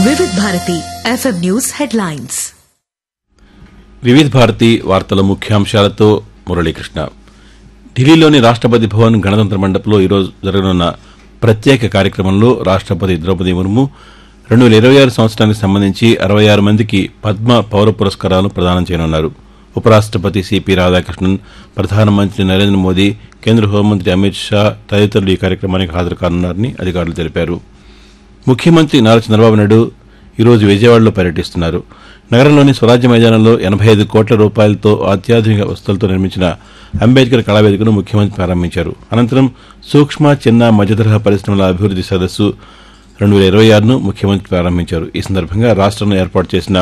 వివిధ Bharati FM news headlines వివిధ భారతి వార్తల ముఖ్యాంశాలతో మురళీకృష్ణ ఢిల్లీలోని రాష్ట్రపతి భవన్ గణతంత్ర మండపంలో ఈరోజు జరగనున్న ప్రత్యేక కార్యక్రమంలో రాష్ట్రపతి ద్రౌపది ముర్ము రెండు వేల ఇరవై ఆరు సంవత్సరానికి సంబంధించి అరవై ఆరు మందికి పద్మ పౌర పురస్కారాలను ప్రదానం చేయనున్నారు ఉపరాష్ట్రపతి సిపి రాధాకృష్ణన్ ప్రధానమంత్రి నరేంద్ర మోదీ కేంద్ర హోంమంత్రి అమిత్ షా తదితరులు ఈ కార్యక్రమానికి హాజరు కానున్నారని అధికారులు తెలిపారు ముఖ్యమంత్రి నారా చంద్రబాబు నాయుడు ఈరోజు విజయవాడలో పర్యటిస్తున్నారు నగరంలోని స్వరాజ్య మైదానంలో ఎనభై ఐదు కోట్ల రూపాయలతో అత్యాధునిక వస్తువులతో నిర్మించిన అంబేద్కర్ కళావేదికను ముఖ్యమంత్రి ప్రారంభించారు అనంతరం సూక్ష్మ చిన్న మధ్యతరహా పరిశ్రమల అభివృద్ది సదస్సు రెండు వేల ఇరవై ఆరును ముఖ్యమంత్రి ప్రారంభించారు ఈ సందర్భంగా రాష్ట్రంలో ఏర్పాటు చేసిన